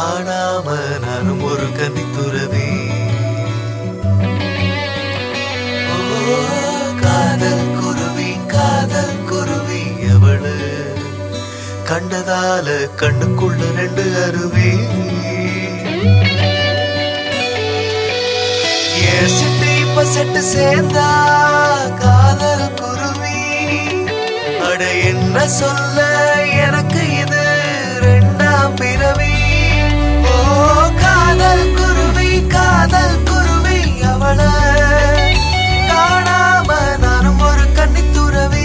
காணாம நானும் ஒரு கன்னித்துறவி ஓ, காதல் குருவி காதல் குருவி அவளு கண்டதால கண்ணுக்குள்ள ரெண்டு அருவி ஏன் சிட்டு இப்ப செட்டு சேர்ந்தா காதல் குருவி அட என்ன சொல்ல எனக்கு இது ரெண்டாம் பிறவி ஓ காதல் குருவி காதல் குருவி அவள காணாம நானும் ஒரு கன்னித்துறவி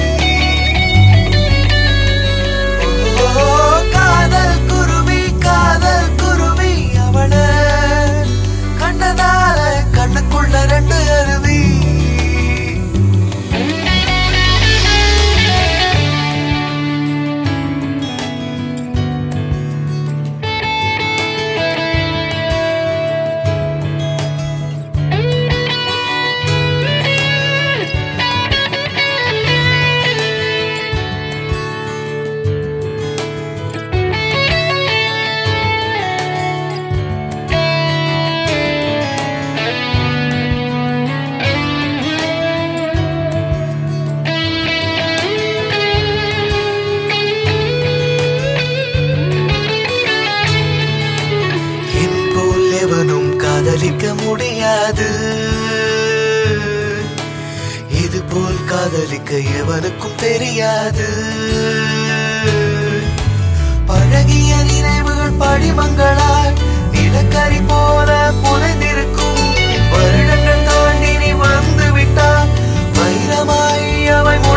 ஓ காதல் குருவி காதல் குருவி அவள கண்டதால கண்ணுக்குள்ள ரெண்டு அருவி என் போல் எவனும் காதலிக்க முடியாது இது போல் காதலிக்க எவனுக்கும் தெரியாது பழகிய நினைவுகள் படிமங்களாய் நிலக்கரி போல புனைந்திருக்கும் வருடங்கள் தாண்டி நீ வந்து விட்டால் வைரமாய் அவை